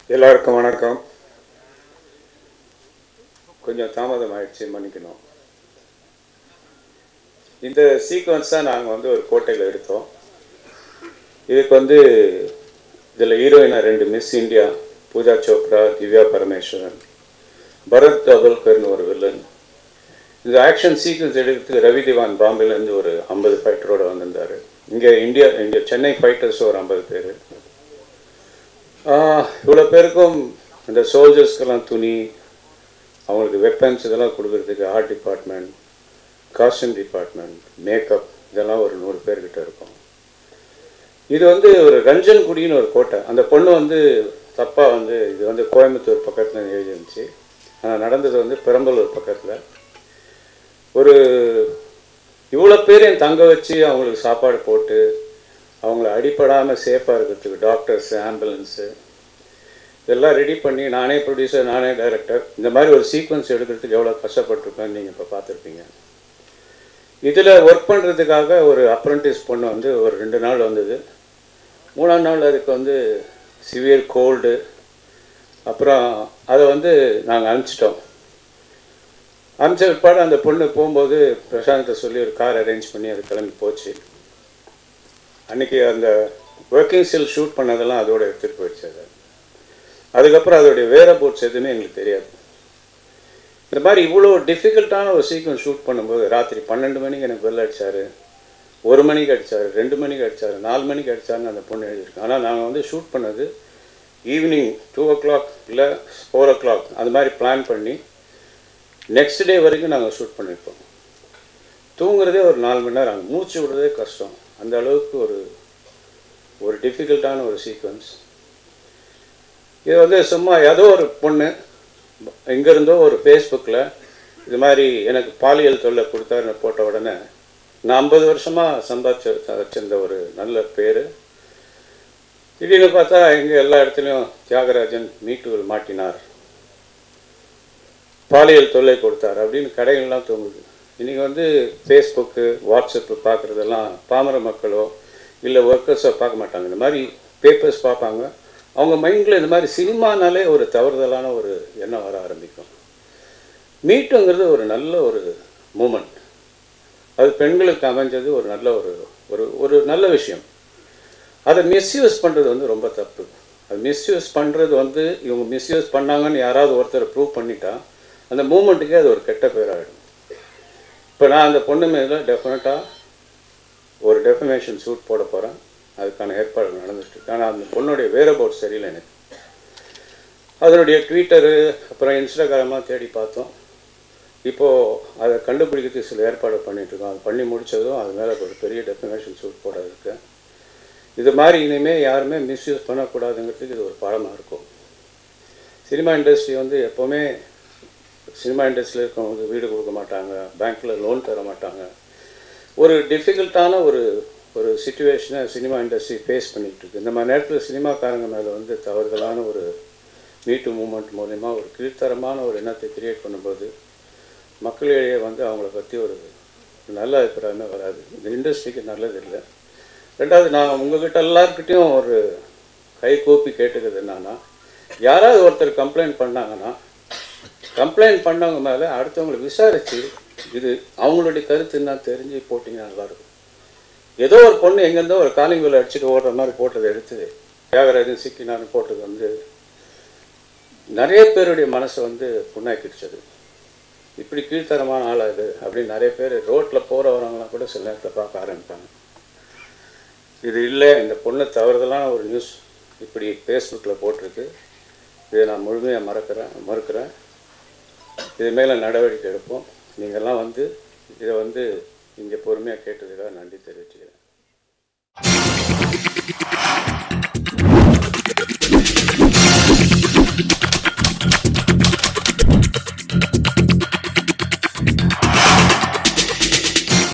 எல்லாருக்கும் வணக்கம் கொஞ்சம் தாமதம் ஆயிடுச்சு மன்னிக்கணும் இந்த சீக்வன்ஸ் தான் நாங்கள் வந்து ஒரு கோட்டையில் எடுத்தோம் இதுக்கு வந்து இதில் ஹீரோயினா ரெண்டு மிஸ் இந்தியா பூஜா சோப்ரா திவ்யா பரமேஸ்வரன் பரத் தவல்கர்னு ஒரு வில்லன் இந்த ஆக்ஷன் சீக்வன்ஸ் எடுக்கிறதுக்கு ரவி திவான் பாம்பேலேருந்து ஒரு ஐம்பது ஃபைட்டரோட வந்திருந்தார் இங்கே இந்தியா இங்கே சென்னை ஃபைட்டர்ஸ் ஒரு ஐம்பது பேர் இவ்வளோ பேருக்கும் இந்த சோல்ஜர்ஸ்க்கெல்லாம் துணி அவங்களுக்கு வெப்பன்ஸ் இதெல்லாம் கொடுக்கறதுக்கு art department costume department makeup இதெல்லாம் ஒரு நூறு பேர்கிட்ட இருக்கும் இது வந்து ஒரு ரஞ்சன்குடின்னு ஒரு கோட்டை அந்த பொண்ணு வந்து தப்பாக வந்து இது வந்து கோயம்புத்தூர் பக்கத்தில் எழுதி இருந்துச்சு ஆனால் நடந்தது வந்து பெரம்பலூர் பக்கத்தில் ஒரு இவ்வளோ பேரையும் தங்க வச்சு அவங்களுக்கு சாப்பாடு போட்டு அவங்கள அடிப்படாமல் சேஃபாக இருக்கிறதுக்கு டாக்டர்ஸ் ஆம்புலன்ஸு இதெல்லாம் ரெடி பண்ணி நானே ப்ரொடியூசர் நானே டைரக்டர் இந்த மாதிரி ஒரு சீக்வன்ஸ் எடுக்கிறதுக்கு எவ்வளோ கஷ்டப்பட்டிருப்பேன்னு நீங்கள் இப்போ பார்த்துருப்பீங்க இதில் ஒர்க் பண்ணுறதுக்காக ஒரு அப்ரண்டிஸ் பொண்ணு வந்து ஒரு ரெண்டு நாள் வந்தது மூணாம் நாள் அதுக்கு வந்து சிவியர் கோல்டு அப்புறம் அதை வந்து நாங்கள் அனுப்பிச்சிட்டோம் அனுப்பிச்ச பிற்பாடு அந்த பொண்ணு போகும்போது பிரசாந்தை சொல்லி ஒரு கார் அரேஞ்ச் பண்ணி அது கிளம்பி போச்சு அன்றைக்கி அந்த ஒர்க்கிங் ஸ்டில் ஷூட் பண்ணதெல்லாம் அதோட எடுத்துகிட்டு போயிடுச்சு அது அதுக்கப்புறம் அதோடைய வேற போட்ஸ் எதுவுமே எங்களுக்கு தெரியாது இந்த மாதிரி இவ்வளோ டிஃபிகல்ட்டான ஒரு சீக்வன்ஸ் ஷூட் பண்ணும்போது ராத்திரி பன்னெண்டு மணிக்கு எனக்கு பெல் அடித்தார் ஒரு மணிக்கு அடித்தார் ரெண்டு மணிக்கு அடித்தார் நாலு மணிக்கு அடித்தாருன்னு அந்த பொண்ணு எழுதியிருக்கு ஆனால் நாங்கள் வந்து ஷூட் பண்ணது ஈவினிங் டூ ஓ கிளாக் இல்லை ஃபோர் ஓ கிளாக் அது மாதிரி பிளான் பண்ணி நெக்ஸ்ட் டே வரைக்கும் நாங்கள் ஷூட் பண்ணியிருப்போம் தூங்குறதே ஒரு நாலு மணி நேரம் ஆகும் மூச்சு விடுறதே கஷ்டம் அந்த அளவுக்கு ஒரு ஒரு டிஃபிகல்ட்டான ஒரு சீக்வன்ஸ் இது வந்து சும்மா ஏதோ ஒரு பொண்ணு எங்கேருந்தோ ஒரு ஃபேஸ்புக்கில் இது மாதிரி எனக்கு பாலியல் தொல்லை கொடுத்தாருன்னு போட்ட உடனே நான் ஐம்பது வருஷமாக சம்பாதிச்சு வச்சிருந்த ஒரு நல்ல பேர் திடீர்னு பார்த்தா எங்கே எல்லா இடத்துலையும் தியாகராஜன் மீட்டுகள் மாட்டினார் பாலியல் தொல்லை கொடுத்தார் அப்படின்னு கடைகள்லாம் தூங்குது இன்றைக்கி வந்து ஃபேஸ்புக்கு வாட்ஸ்அப்பு பார்க்குறதெல்லாம் பாமர மக்களோ இல்லை ஒர்க்கர்ஸோ பார்க்க மாட்டாங்க இந்த மாதிரி பேப்பர்ஸ் பார்ப்பாங்க அவங்க மைண்டில் இந்த மாதிரி சினிமானாலே ஒரு தவறுதலான ஒரு எண்ணம் வர ஆரம்பிக்கும் மீட்டுங்கிறது ஒரு நல்ல ஒரு மூமெண்ட் அது பெண்களுக்கு அமைஞ்சது ஒரு நல்ல ஒரு ஒரு ஒரு நல்ல விஷயம் அதை மிஸ்யூஸ் பண்ணுறது வந்து ரொம்ப தப்பு அது மிஸ்யூஸ் பண்ணுறது வந்து இவங்க மிஸ்யூஸ் பண்ணாங்கன்னு யாராவது ஒருத்தர் ப்ரூவ் பண்ணிட்டா அந்த மூமெண்ட்டுக்கே அது ஒரு கெட்ட பேராகிடும் இப்போ நான் அந்த பொண்ணு மேலே டெஃபினட்டாக ஒரு டெஃபமேஷன் சூட் போட போகிறேன் அதுக்கான ஏற்பாடு நடந்துட்டு ஆனால் அந்த பொண்ணுடைய வேரபோட் சரியில்லை எனக்கு அதனுடைய ட்விட்டரு அப்புறம் இன்ஸ்டாகிராமாக தேடி பார்த்தோம் இப்போது அதை கண்டுபிடிக்கிறதுக்கு சில ஏற்பாடு பண்ணிகிட்ருக்கோம் அது பண்ணி முடித்ததும் அது மேலே ஒரு பெரிய டெஃபமேஷன் சூட் போட இருக்கு இது மாதிரி இனிமேல் யாருமே மிஸ்யூஸ் பண்ணக்கூடாதுங்கிறதுக்கு இது ஒரு பாடமாக இருக்கும் சினிமா இண்டஸ்ட்ரி வந்து எப்போவுமே சினிமா இண்டஸ்ட்ரியில் இருக்கவங்க வீடு கொடுக்க மாட்டாங்க பேங்க்கில் லோன் தர மாட்டாங்க ஒரு டிஃபிகல்ட்டான ஒரு ஒரு சுச்சுவேஷனை சினிமா இண்டஸ்ட்ரி ஃபேஸ் பண்ணிகிட்டு இருக்கு இந்த மாதிரி நேரத்தில் சினிமாக்காரங்க மேலே வந்து தவறுதலான ஒரு மீட்டு மூமெண்ட் மூலயமா ஒரு கீழ்த்தரமான ஒரு எண்ணத்தை கிரியேட் பண்ணும்போது மக்களிடையே வந்து அவங்கள பற்றி ஒரு நல்ல அபிப்பிராயமே வராது இந்த இண்டஸ்ட்ரிக்கு நல்லது இல்லை ரெண்டாவது நான் உங்ககிட்ட எல்லாருக்கிட்டையும் ஒரு கை கூப்பி கேட்டுக்கிறது என்னன்னா யாராவது ஒருத்தர் கம்ப்ளைண்ட் பண்ணாங்கன்னா கம்ப்ளைண்ட் பண்ணவங்க மேலே அடுத்தவங்களை விசாரித்து இது அவங்களுடைய கருத்து என்ன தெரிஞ்சு போட்டிங்கன்னா நல்லாயிருக்கும் ஏதோ ஒரு பொண்ணு எங்கேருந்தோ ஒரு காலிங் வேலை அடிச்சுட்டு ஓடுற மாதிரி போட்டதை எடுத்து தியாகராஜன் சிக்கினான்னு போட்டது வந்து நிறைய பேருடைய மனசை வந்து புண்ணாக்கிடுச்சு அது இப்படி கீழ்த்தரமான ஆள் அது அப்படின்னு நிறைய பேர் ரோட்டில் போகிற வரவங்களாம் கூட சில நேரத்தில் பார்க்க ஆரம்பிப்பாங்க இது இல்லை இந்த பொண்ணு தவறுதலான ஒரு நியூஸ் இப்படி ஃபேஸ்புக்கில் போட்டிருக்கு இதை நான் முழுமையாக மறக்கிறேன் மறுக்கிறேன் இது மேலே நடவடிக்கை எடுப்போம் நீங்கள்லாம் வந்து இதை வந்து இங்கே பொறுமையாக கேட்டதுக்காக நன்றி தெரிவிச்சுக்கிறேன்